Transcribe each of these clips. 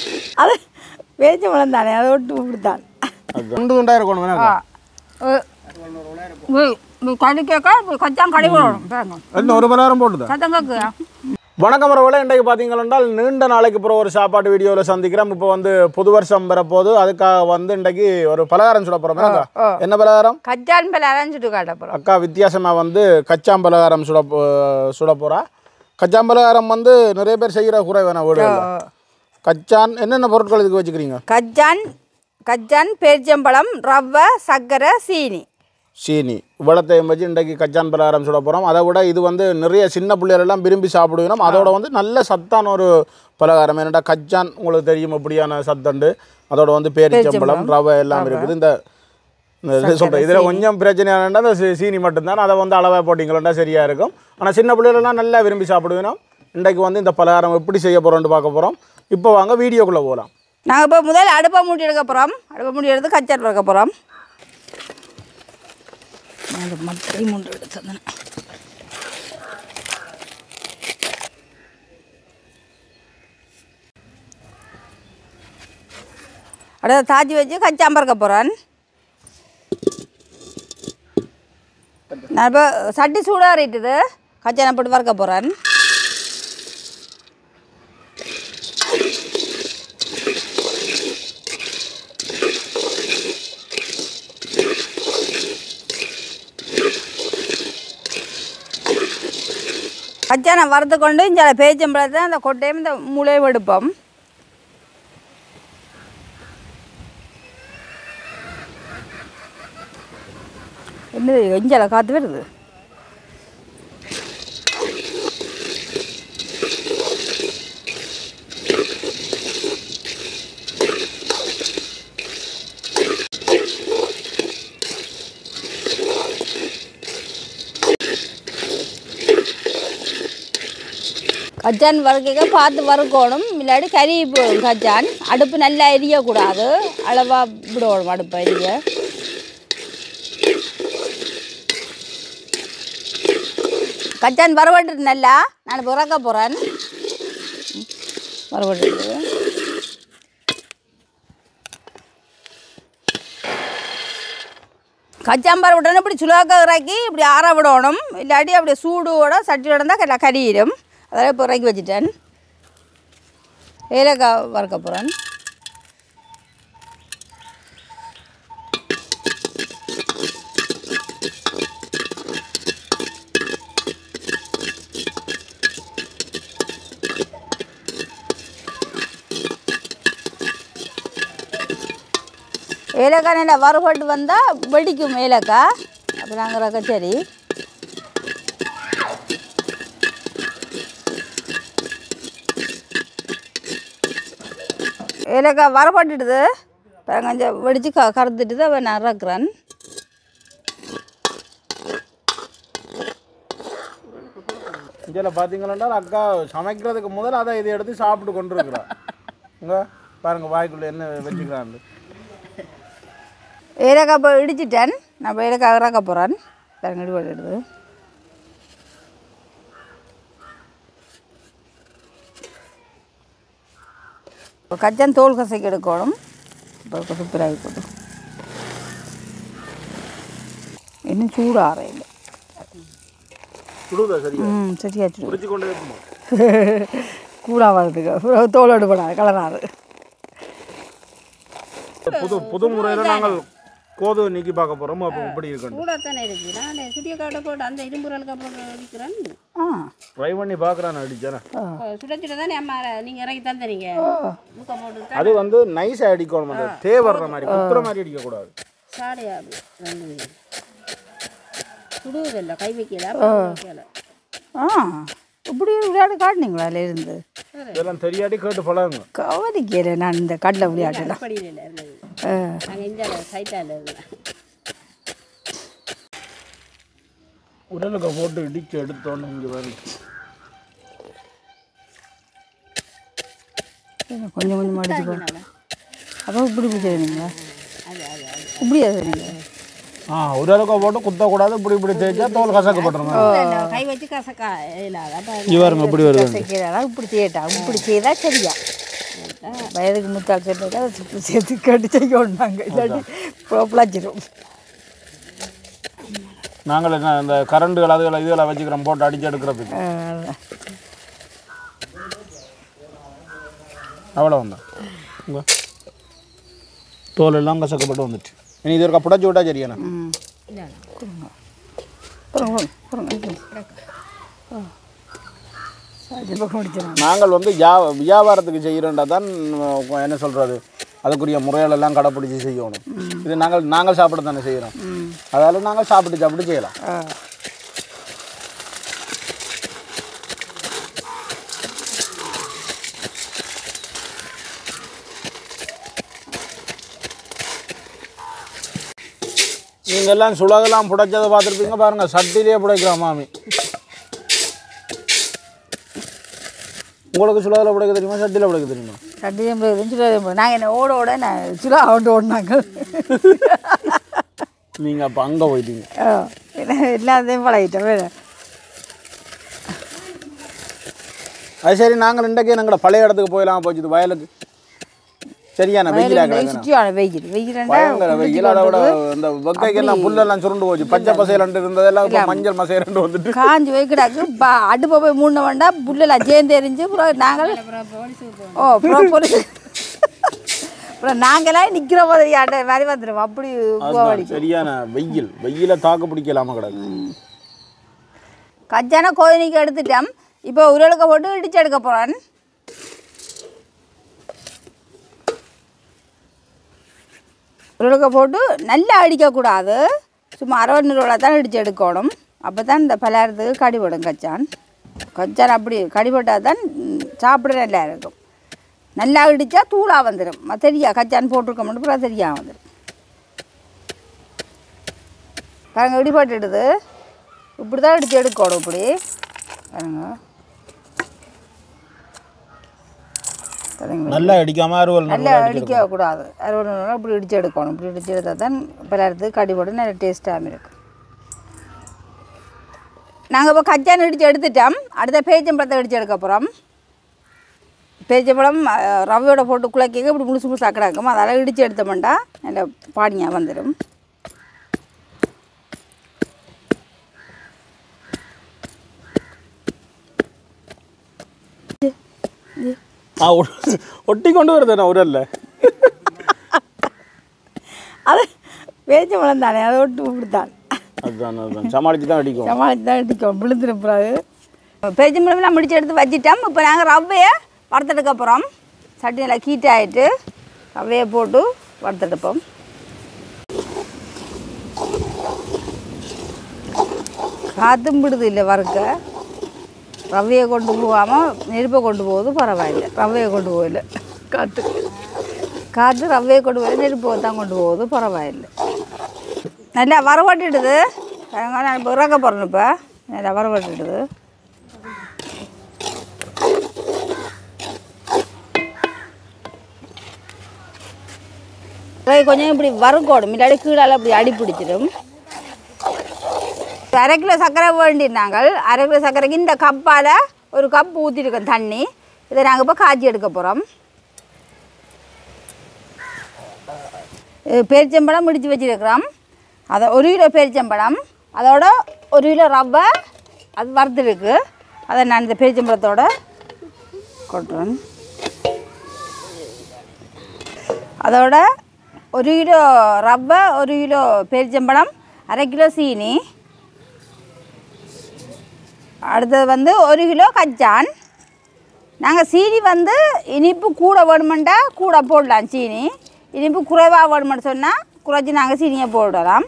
அது பேச்சம்பழம் தானே அதை விட்டு விடுத்தான் துண்டு துண்டாக இருக்கணும் வேணா கடிக்க கச்சான் கடி விடணும் பாருங்க இன்னும் ஒரு மணி நேரம் போட்டுதான் சத்தம் கேட்குதா வணக்கம் வரவளை இன்றைக்கு பார்த்தீங்கன்னா நீண்ட நாளைக்கு அப்புறம் ஒரு சாப்பாட்டு வீடியோவில் சந்திக்கிறோம் இப்போ வந்து புது வருஷம் வரப்போகுது அதுக்காக வந்து இன்றைக்கு ஒரு பலகாரம் சுட போகிறோம் என்ன பலகாரம் கச்சான் பல அரைஞ்சிட்டு காட்ட போகிறோம் அக்கா வித்தியாசமாக வந்து கச்சாம் பலகாரம் சுட போ- சுட போகிறா கச்சாம் பலகாரம் வந்து நிறைய பேர் செய்கிற குறை வேணாம் வீடுகளில் கச்சான் என்னென்ன பொருட்கள் இதுக்கு வச்சுக்கிறீங்க கச்சான் கச்சான் பேரிச்சம்பழம் ரவை சர்க்கரை சீனி சீனி இவ்வளத்தையும் வச்சு இன்றைக்கு கச்சான் பலகாரம் சுட போகிறோம் அதை விட இது வந்து நிறைய சின்ன பிள்ளைகள் எல்லாம் விரும்பி சாப்பிடுவோம் அதோட வந்து நல்ல சத்தான ஒரு பலகாரம் என்னடா கச்சான் உங்களுக்கு தெரியும் எப்படியான சத்தண்டு அதோட வந்து பேரிச்சம்பழம் ரவை எல்லாம் இருக்குது இந்த இந்த சொல்கிறேன் இதில் கொஞ்சம் பிரச்சனையானண்டா அந்த சீ- சீனி மட்டும்தான் அதை வந்து அளவாக போட்டிங்களா சரியாக இருக்கும் ஆனால் சின்ன பிள்ளைகளெல்லாம் நல்லா விரும்பி சாப்பிடுவேன் இன்றைக்கு வந்து இந்த பலகாரம் எப்படி செய்ய போகிறோம்னு பார்க்க போகிறோம் இப்போ வாங்க வீடியோக்குள்ளே போகலாம் நாங்கள் இப்போ முதல் அடுப்பை மூடி எடுக்க போகிறோம் அடுப்பை மூடி எடுத்து கச்சான் வைக்க போகிறோம் மட்டை மூன்று எடுத்து அடுத்த தாஜி வச்சு கச்சான் பறக்க போகிறேன் நான் இப்போ சட்டி சூடாக ரேட்டுது கச்சானை போட்டு வறுக்க போகிறேன் கச்சானை வறுத்து கொண்டு இந்த பேச்சம்பழத்தை அந்த கொட்டையும் இந்த முளையும் எடுப்போம் என்னது எஞ்சால காற்று வருது கச்சான் வறுக்க பார்த்து வறுக்கணும் இல்லாட்டி கறி போடும் கச்சான் அடுப்பு நல்லா எரியக்கூடாது அளவாக விடணும் அடுப்பை எரிய கச்சான் வரவட்டு நல்லா நான் பிறக்க போகிறேன் வரவட்டு கச்சாம்பர் விடணும் இப்படி சுலாக்க இறக்கி இப்படி ஆற விடணும் இல்லாட்டி அப்படி சூடோட சட்டியோட தான் கெல்லாம் கரியிடும் அதெல்லாம் இப்போ இறக்கி வச்சுட்டேன் ஏலக்காய் வறுக்க போகிறேன் ஏலக்காய் நல்லா வறுபட்டு வந்தால் வெடிக்கும் ஏலக்காய் அப்போ நாங்கள் கச்சேரி ஏலக்காய் வரப்பட்டுடுது பாருங்க கொஞ்சம் வெடித்து க கறந்துட்டு அவன் நான் இறக்குறேன் இதில் பார்த்தீங்கன்னா அக்கா சமைக்கிறதுக்கு முதல்ல அதை இதை எடுத்து சாப்பிட்டு கொண்டு இருக்கிறா இங்க பாருங்க வாய்க்குள்ளே என்ன வச்சுக்கிறான்னு ஏலக்காய் இப்போ இடிச்சிட்டேன் நான் இப்போ ஏலக்காய் இறக்க போகிறேன் பாருங்க இடி எடுத்து இப்போ கச்சான் தோல் கசைக்கு எடுக்கணும் இப்போ சூப்பராகி போட்டு இன்னும் சூடாக இல்லை சுடுதா சரியா ம் சரியா சூடு பிடிச்சி கொண்டு வைக்குமா கூடாக வரதுக்கு தோலோடு போடாது கலராது புது புது முறையில் நாங்கள் கோது நீக்கி பார்க்க போகிறோம் அப்போ இப்படி இருக்கணும் கூட தானே இருக்கு நான் சுடிய காட்டை போட்டு அந்த இரும்புறலுக்கு அப்புறம் இருக்கிறேன் ஆ ட்ரை பண்ணி பார்க்குறேன் அடிச்சேன் சுட சுட தானே அம்மா நீங்கள் இறக்கி தந்துறீங்க முக்க போட்டு அது வந்து நைஸாக அடிக்கணும் அந்த தேவர்ற மாதிரி குத்துற மாதிரி அடிக்கக்கூடாது சாடையா வந்து சுடுவதில்லை கை வைக்கல அப்புறம் வைக்கல ஆ இப்படி விளையாட்டு காட்டினீங்களா அதில் இருந்து இதெல்லாம் தெரியாட்டி கேட்டு பழகுங்க கவனிக்கல நான் இந்த கடலை விளையாட்டுலாம் அப்படியில் இல்லை இருந்தது ஆ நாங்கள் இந்த சைட்டாவில் இருந்தேன் உடலுக்கு போட்டு இடிச்சு எடுத்தோன்னு இங்கே வரும் கொஞ்சம் கொஞ்சம் அடிச்சுக்கோ அப்போ இப்படி இப்படி செய்வீங்க இப்படியா செய்வீங்க ஆ உடலுக்கு போட்டு குத்தக்கூடாது இப்படி இப்படி தேய்ச்சா தோல் கசக்கப்பட்டுருங்க கை வச்சு கசக்கா இல்லாத அப்போ இவருங்க இப்படி வருது செய்யறதா இப்படி செய்யட்டா இப்படி செய்தா சரியா வயதுக்கு முத்தாள் சொல்லிட்டு அதை சுற்றி சேர்த்து கட்டி செய்யணும் நாங்கள் இல்லாட்டி பிழைச்சிரும் நாங்கள் என்ன இந்த கரண்டுகள் அதுகளை இதுகளை வச்சுக்கிறோம் போட்டு அடிச்சு எடுக்கிறதுக்கு அவ்வளோ வந்தான் உங்க தோல் எல்லாம் கசக்கப்பட்டு வந்துட்டு இனி இது இருக்க புடச்சி விட்டா சரியாண்ணா ம் அப்புறம் அப்புறம் சாஜி பக்கம் முடிச்சிடும் நாங்கள் வந்து வியா வியாபாரத்துக்கு செய்கிறோண்டா தான் உம், என்ன சொல்கிறது அதுக்குரிய முறைகள் எல்லாம் கடைப்பிடிச்சி செய்யணும் இது நாங்கள் நாங்கள் சாப்பிட தானே செய்கிறோம் அதால நாங்கள் சாப்பிட்டு சாப்பிட்டு செய்யலாம் ஆ நீங்கள் எல்லாம் சுலகெல்லாம் புடைச்சதை பார்த்துருப்பீங்க பாருங்க சட்டிலே புடைக்கிறோம் மாமி உங்களுக்கு சுலகில் புடைக்க தெரியுமா சட்டியில் புடைக்க தெரியுமா சட்டி எண்பது சுலா எண்பது நாங்கள் என்ன ஓட ஓட நான் சுலா ஓட்டு ஓடினாங்க நீங்கள் அப்போ அங்கே போயிட்டீங்க ஆ எல்லாத்தையும் பழகிட்டோம் வேறு அது சரி நாங்கள் இன்றைக்கே நாங்கள் பழைய இடத்துக்கு போயிடலாம் போச்சு இது வயலுக்கு சரியான வெயிலாக கிடக்கு சுற்றியான வெயில் வெயில் பயங்கர வெயில் அதை விட இந்த வெக்கைக்கெல்லாம் புல்லெல்லாம் சுருண்டு போச்சு பச்சை பசையிலண்டு இருந்ததெல்லாம் இப்போ மஞ்சள் மசையிலண்டு வந்துட்டு காஞ்சி வைக்கிடாக்கு பா அடுப்பை போய் மூண வேண்டாம் புல்லெல்லாம் சேர்ந்து எரிஞ்சு அப்புறம் நாங்கள் ஓ அப்புறம் பொலிசு அப்புறம் நாங்களாம் நிற்கிற மாதிரி ஆட்ட மாதிரி வந்துடும் அப்படி கோவடி சரியான வெயில் வெயில தாக்கு பிடிக்கலாம கிடக்கு கச்சான கோயிலுக்கு எடுத்துட்டோம் இப்போ உருளுக்க போட்டு இடிச்சு எடுக்க போகிறேன் உருளுக்க போட்டு நல்லா அடிக்கக்கூடாது சும்மா அரை நிறுவனம் தான் இடிச்சு எடுக்கணும் அப்போ தான் இந்த பலகாரத்துக்கு கடிபடும் கச்சான் கச்சான் அப்படி கடிபட்டால் தான் ம், சாப்பிட நல்லா இருக்கும் நல்லா இடித்தா தூளாக வந்துடும் தெரியா கச்சான் போட்டிருக்க மட்டும் அப்புறம் தெரியா வந்துடும் பாருங்க இடிபட்டுடுது இப்படி தான் இடித்து எடுக்கணும் இப்படி பாருங்க பாருங்க நல்லா அடிக்காம அறுவல் நல்லா அடிக்கக்கூடாது அறுபது நாள் இப்படி இடித்து எடுக்கணும் இப்படி இடித்து எடுத்தால் தான் பலருக்கு கடிபடும் நல்ல டேஸ்ட்டாகவும் இருக்கும் நாங்கள் இப்போ கச்சான் இடித்து எடுத்துட்டோம் அடுத்த பேச்சம்பழத்தை இடித்து எடுக்க போகிறோம் பேச்சம்பழம் அஹ், ரவையோட போட்டு குழக்கிக்க இப்படி முழுசு முழுசு அக்கடாக்கும் அதெல்லாம் இடித்து எடுத்தோம்டா நல்ல பாடியாக வந்துடும் ஆ ஒ- ஒட்டி கொண்டு வருது உரல்ல அது பேச்சம்பழம் தானே அதை விட்டு இப்படித்தான் அதுதான் அதுதான் சமாளிச்சு தான் அடிக்கும் சமாளித்து தான் எடுத்துக்கோம் விழுந்துருப்புறாது பேச்சம்பழம்லாம் முடிச்சு எடுத்து வச்சிட்டோம் இப்போ நாங்கள் ரவையை வறுத்தெடுக்க போகிறோம் சட்டி நல்லா ஹீட் ஆகிட்டு ரவையை போட்டு வறுத்தெடுப்போம் காற்றும் விடுது இல்லை வறுக்க ரவையை கொண்டு போகாமல் நெருப்பை கொண்டு போகுது பரவாயில்லை ரவையை கொண்டு போகல காற்று காற்று ரவையை கொண்டு போய் நெருப்பை தான் கொண்டு போகுது பரவாயில்லை நல்லா வரவட்டுடுது நான் இப்போ இறக்க போகிறேன் இப்போ நல்லா வரவட்டுடுது ரவை கொஞ்சம் இப்படி வறுக்கணும் இல்லாட்டி கீழால் இப்படி அடி பிடிச்சிடும் அரை கிலோ சர்க்கரை வேண்டினாங்க அரை கிலோ சர்க்கரைக்கு இந்த கப்பால் ஒரு கப் ஊற்றிருக்கோம் தண்ணி இதை நாங்கள் இப்போ காய்ச்சி எடுக்க போகிறோம் பேரிச்சம்பழம் முடிச்சு வச்சுருக்கிறோம் அதை ஒரு கிலோ பேரிச்சம்பழம் அதோட ஒரு கிலோ ரவை அது வறுத்துருக்கு அதை நான் இந்த பேரிச்சம்பழத்தோட கொட்டுறேன் அதோட ஒரு கிலோ ரவை ஒரு கிலோ பேரிச்சம்பழம் அரை கிலோ சீனி அடுத்தது வந்து ஒரு கிலோ கச்சான் நாங்கள் சீனி வந்து இனிப்பு கூட வேணுமெண்டா கூட போடலாம் சீனி இனிப்பு குறைவாக வேணுமென்னு சொன்னால் குறைச்சி நாங்கள் சீனியை போடலாம்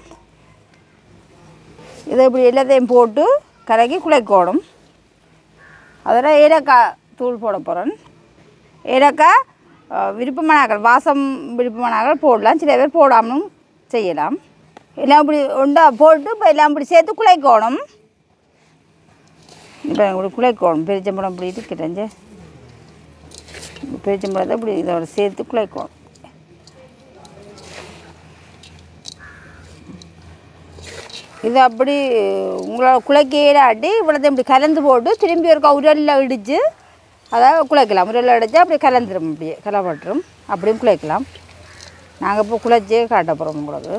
இதை இப்படி எல்லாத்தையும் போட்டு கலக்கி குழைக்கணும் அதில் ஏலக்காய் தூள் போட போகிறேன் ஏலக்காய் அஹ், விருப்பமானாக்கள் வாசம் விருப்பமானாக்கள் போடலாம் சில பேர் போடாமலும் செய்யலாம் எல்லாம் இப்படி உண்டா போட்டு இப்போ எல்லாம் இப்படி சேர்த்து குழைக்கணும் இப்போ இப்படி குழைக்கணும் பெரிச்சம்பழம் இப்படி இருக்கிறேஞ்சே பெரிச்சம்பழத்தை இப்படி இதோட சேர்த்து குழைக்கணும் இது அப்படி உங்களோட குலைக்கையில ஆட்டி இவ்வளோத்தையும் இப்படி கலந்து போட்டு திரும்பி ஒரு உரலில் இடித்து அதை குழைக்கலாம் முறையில் அடித்து அப்படியே கலந்துரும் அப்படியே கலப்பட்டுரும் அப்படியும் குழைக்கலாம் நாங்கள் இப்போ குழைச்சி காட்ட போகிறோம் உங்களுக்கு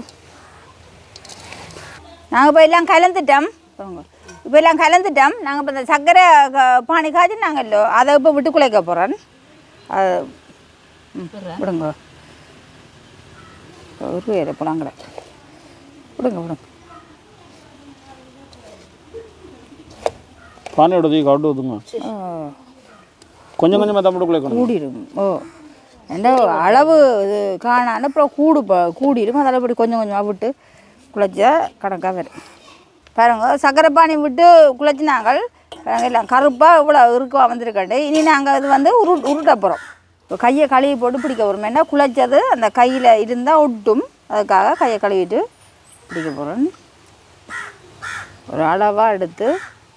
நாங்கள் இப்போ எல்லாம் கலந்துட்டோம் இப்போ எல்லாம் கலந்துட்டோம் நாங்கள் இப்போ இந்த சர்க்கரை க- பானி காய்ச்சி நாங்கள் இல்லை அதை இப்போ விட்டு குழைக்க போகிறோம் அது ம், விடுங்க ஒரு வேறு புலாங்கடை விடுங்க விடுங்க பானையோட தூக்கி கவுட்டு ஊற்றுங்க ஆ, கொஞ்சம் கொஞ்சமாக தமிழ் குழைக்கணும் கூடிரும் ஓ என்ன அளவு இது காணான்னு அப்புறம் கூடு ப- கூடிரும் அதில் இப்படி கொஞ்சம் கொஞ்சமாக விட்டு குழைச்சா கணக்காக வரும் பாருங்க சக்கரை பானி விட்டு குழைச்சினாங்கள் பாருங்க எல்லாம் கருப்பாக இவ்வளோ இருக்குவா வந்திருக்காண்டு இனி நாங்கள் இது வந்து உரு உருட்ட போகிறோம் இப்போ கையை கழுவி போட்டு பிடிக்க போகிறோம் ஏன்னா குழைச்சது அந்த கையில் இருந்தால் ஒட்டும் அதுக்காக கையை கழுவிட்டு பிடிக்க போகிறோம் ஒரு அளவாக எடுத்து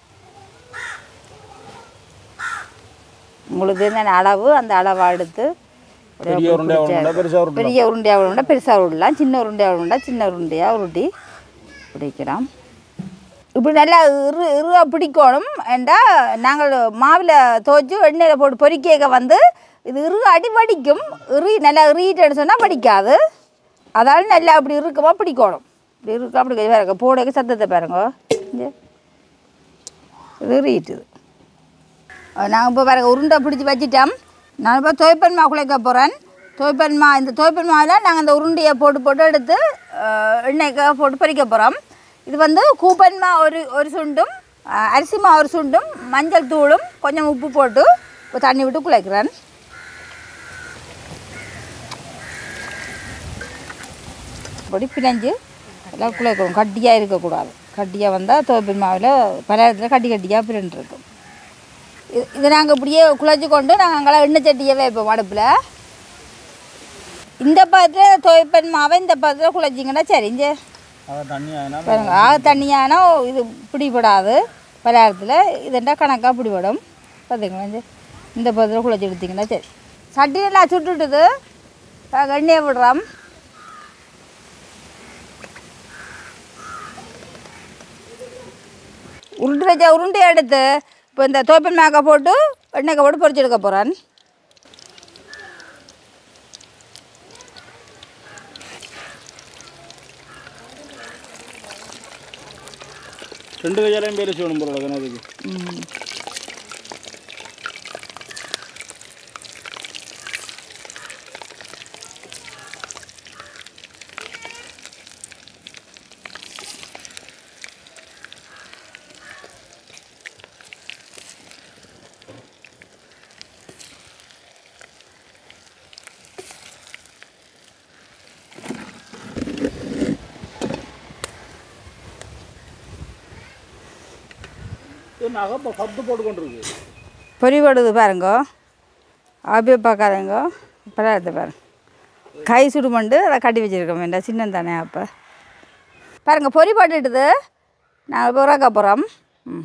உங்களுக்கு என்ன அளவு அந்த அளவை எடுத்து அப்படியே பெரிய உருண்டையாக உருண்டை பெருசாக உருண்டை பெரிய உருண்டையாக உருண்டை பெருசாக உருண்டலாம் சின்ன உருண்டையாக உருண்டை சின்ன உருண்டையாக உருட்டி பிடிக்கிறோம் இப்படி நல்லா இரு இருவா பிடிக்கணும் ஏண்டா நாங்கள் மாவில் துவைச்சு எண்ணெயில் போட்டு பொரிக்க வந்து இது இரு அடி வடிக்கும் இறி நல்லா இறிட்டு சொன்னால் வடிக்காது அதால் நல்லா அப்படி இருக்கமா பிடிக்கணும் இப்படி இருக்க அப்படி பாருங்க போடைக்கு சத்தத்தை பாருங்க இங்க. இது இறிட்டுது நாங்கள் இப்போ பாருங்க உருண்டை பிடிச்சி வச்சிட்டோம் நான் இப்போ துவைப்பன் மா குழைக்க போகிறேன் துவைப்பன் மா இந்த துவைப்பன் மாவில் நாங்கள் இந்த உருண்டையை போட்டு போட்டு எடுத்து அஹ், எண்ணெய்க்காக போட்டு பொரிக்க போகிறோம் இது வந்து கூப்பன் மா ஒரு ஒரு சுண்டும் அஹ், அரிசி மா ஒரு சுண்டும் மஞ்சள் தூளும் கொஞ்சம் உப்பு போட்டு இப்போ தண்ணி விட்டு குழைக்கிறேன் அப்படி பிணைஞ்சு எல்லாம் குழைக்கணும் கட்டியாக இருக்கக்கூடாது கட்டியாக வந்தால் துவைப்பன் மாவில் பல இடத்துல கட்டி கட்டியாக பிறண்டு இருக்கும் இது இதை நாங்கள் இப்படியே குழச்சி கொண்டு நாங்கள் அங்கெல்லாம் எண்ணெய் சட்டியே வைப்போம் அடுப்பில் இந்த பாத்திரம் துவைப்பன் மாவை இந்த பாத்திரம் குழச்சிங்கன்னா சரி இங்கே அதை தண்ணி ஆகினா பாருங்க ஆக தண்ணியானா இது பிடிபடாது பலகாரத்தில் இதெண்டா கணக்காக பிடிபடும் பார்த்தீங்களா இங்க இந்த பாத்திரம் குழச்சி எடுத்திங்கன்னா சரி சட்டி நல்லா சுட்டுட்டுது நாங்கள் எண்ணெயை விடுறோம் உருண்டு வச்ச உருண்டை எடுத்து இப்போ இந்த தோப்பன் மேக்கை போட்டு எண்ணெய் போட்டு பொரிச்சு எடுக்க போகிறேன் ரெண்டு கையாலையும் பேர் செய்யணும் போல கணக்கு நகை சத்து போட்டு கொண்டிருக்கு பொறிபடுது பாருங்க அப்படியே பார்க்காதங்க பழத்தை பாருங்க கை சுடுமண்டு அதை கட்டி வச்சுருக்கோம் வேண்டாம் சின்ன தானே அப்போ பாருங்க பொறி போட்டுட்டுது நாங்கள் இப்போ உறக்க போகிறோம் ம்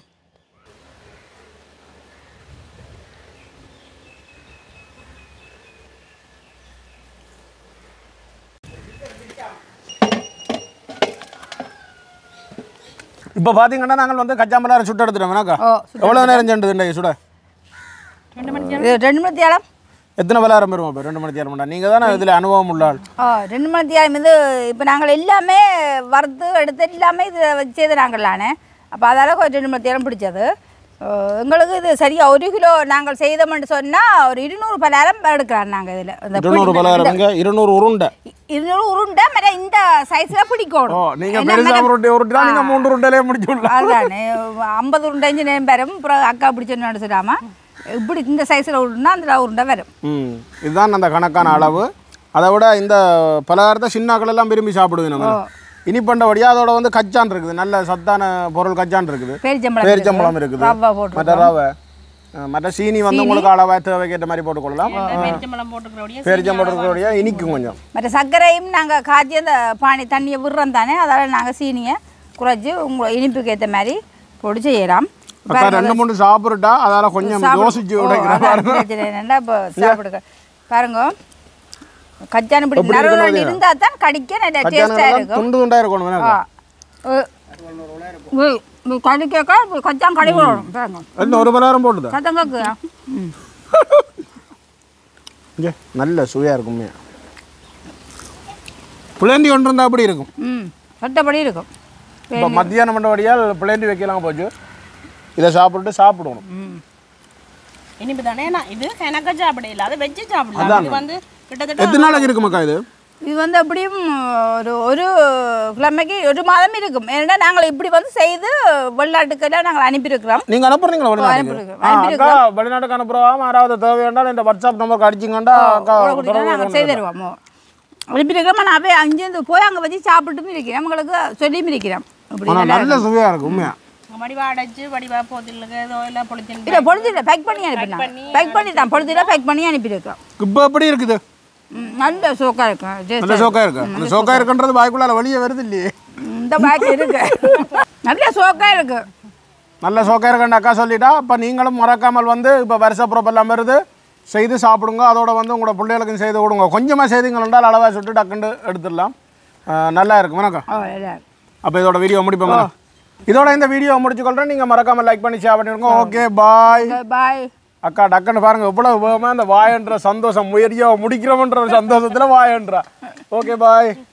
இப்போ பார்த்தீங்கன்னா நாங்கள் வந்து கச்சாம்பலாரம் சுட்டு எடுத்துட்டோம் வேணாக்கா ஓ எவ்வளோ நேரம் சென்றது இன்றைக்கு சுட இது ரெண்டு மணி தேலம் எத்தனை பலாரம் பெறுவோம் இப்போ ரெண்டு மணி தேரம் நீங்கள் தானே இதில் அனுபவம் உள்ள ஆள் ஓ ரெண்டு மணி தேலம் இது இப்போ நாங்கள் எல்லாமே வறுத்து எடுத்து எல்லாமே இது செய்து நாங்களானே அப்போ அதால் கொஞ்சம் ரெண்டு மணி தேலம் பிடிச்சது ஓ, எங்களுக்கு இது சரியாக ஒரு கிலோ நாங்கள் செய்தோம்னு சொன்னால் ஒரு இருநூறு பலாரம் எடுக்கிறோம் நாங்கள் இதில் இந்த இருநூறு பலாரம்ங்க இருநூறு உருண்டை இருநூறு உருண்டை மற்ற இந்த சைஸில் ஓ பிடிக்கணும் நீங்கள் என்ன பெருசாக மற்ற- உருண்டை உருட்டுனா நீங்கள் மூன்று உருண்டையிலே முடிச்சு விடலாம் அதுதானே ஐம்பது உருண்டைஞ்சு நேரம் வரும் அப்புறம் அக்கா பிடிச்சோன்னு சொல்லாம இப்படி இந்த சைஸில் உருண்டா அந்த உருண்டை வரும் ம் இதுதான் அந்த கணக்கான அளவு அதை விட இந்த பலகாரத்தை சின்னாக்கள் எல்லாம் விரும்பி சாப்பிடுவோம் நம்ம இனிப்பண்ட வழியா அதோட வந்து கச்சான் இருக்குது நல்ல சத்தான பொருள் கச்சான் இருக்குது பேரிச்சம்பழம் பேரிச்சம்பழம் இருக்குது ரவை போட்டு மற்ற ரவை அஹ், மற்ற சீனி வந்து உங்களுக்கு அளவா தேவைக்கேற்ற மாதிரி போட்டுக்கொள்ளலாம் பெருச்சம்பழம் போட்டுக்கிறோடைய பேரிச்சம் போட்டுக்கிறோடைய இனிக்கும் கொஞ்சம் மற்ற சர்க்கரையும் நாங்கள் காய்ச்சி அந்த பானி தண்ணியை விடுறோம் தானே அதால் நாங்கள் சீனியை குறைச்சி உங்களை இனிப்புக்கு ஏற்ற மாதிரி போட்டு செய்யலாம் அக்கா ரெண்டு மூணு சாப்பிட்டுட்டா அதால கொஞ்சம் யோசிச்சு உடைக்கிற பாருங்க என்னடா இப்போ சாப்பிடுங்க பாருங்க கச்சான் இப்படி நறுவல் இருந்தால் தான் கடிக்க நல்ல டேஸ்ட்டாக கச்சான் இருக்கும் துண்டு துண்டா இருக்கணும் வேணா கடிக்க கச்சான் கடி போடணும் பாருங்க இன்னும் ஒரு பலாரம் போட்டுதா சத்தம் கேக்கு ம் இங்கே நல்ல சுவையாக இருக்கும் உண்மையா புளேந்தி கொண்டு இருந்தால் அப்படி இருக்கும் ம் சட்டப்படி இருக்கும் இப்போ மத்தியானம் பண்ணபடியால் புளேந்தி வைக்கலாம் போச்சு இதை சாப்பிட்டு சாப்பிடணும் ம் இனிப்பு தானே நான் இது எனக்கு சாப்பிடல அது வச்சு சாப்பிடலாம் இது வந்து கிட்டத்தட்ட எத்தனை நாளைக்கு இருக்குமாக்கா இது இது வந்து அப்படியும் ஒரு ஒரு கிழமைக்கு ஒரு மாதம் இருக்கும் ஏன்னா நாங்கள் இப்படி வந்து செய்து வெளிநாட்டுக்கெல்லாம் நாங்கள் அனுப்பியிருக்கிறோம் நீங்கள் அனுப்புறீங்களா வெளிநாட்டுக்கு அனுப்பியிருக்கோம். ஆ, அக்கா வெளிநாட்டுக்கு அனுப்புகிறோம் யாராவது தேவையாண்டால் இந்த வாட்ஸ்அப் நம்பருக்கு அடிச்சிங்கண்டா அக்கா கொடுத்தா நாங்கள் செய்து தருவோம் அனுப்பியிருக்கிறோம் நான் போய் அங்கேருந்து போய் அங்கே வச்சு சாப்பிட்டும் இருக்கிறேன் உங்களுக்கு சொல்லியும் இருக்கிறேன் அப்படி ஆனால் நல்ல சுவையாக இருக்கும் உண்மையா வடிவா அடைச்சு வடிவா போதில்லுக்கு ஏதோ எல்லாம் பொழுத்தின் இல்லை பொழுதுல பேக் பண்ணி அனுப்பினாங்க பேக் பண்ணி தான் பொழுதுல பேக் பண்ணி அனுப்பியிருக்கோம் இப்போ எப்படி இருக்குது ம், நல்ல சோக்காக இருக்கும் taste நல்ல சோக்கா இருக்கு அந்த சோக்கா இருக்குன்றது வாய்க்குள்ளார வெளியே வருது இல்லையே இந்த பேக் இருக்கு நல்ல சோக்காக இருக்கு நல்ல சோக்கா இருக்குன்னு அக்கா சொல்லிட்டா இப்போ நீங்களும் மறக்காமல் வந்து இப்போ வருஷ எல்லாம் வருது செய்து சாப்பிடுங்க அதோட வந்து உங்களோட பிள்ளைகளுக்கும் செய்து கொடுங்க கொஞ்சமாக செய்தீங்கன்னா அளவாக சுட்டு டக்குண்டு எடுத்துடலாம் ஆ, நல்லா இருக்கும் வணக்கம் ஓ நல்லா இருக்கு அப்போ இதோட வீடியோ முடிப்போம் இதோட இந்த வீடியோ முடிச்சுக்கொள்கிறேன் நீங்கள் மறக்காமல் லைக் பண்ணி ஷேர் பண்ணிடுங்க ஓகே பாய் பாய் அக்கா டக்குன்னு பாருங்க எவ்வளவு வேகமாக அந்த வாயன்ற சந்தோஷம் முயற்சியாக முடிக்கிறோம்ன்ற ஒரு சந்தோஷத்தில் வாயன்றா ஓகே பாய்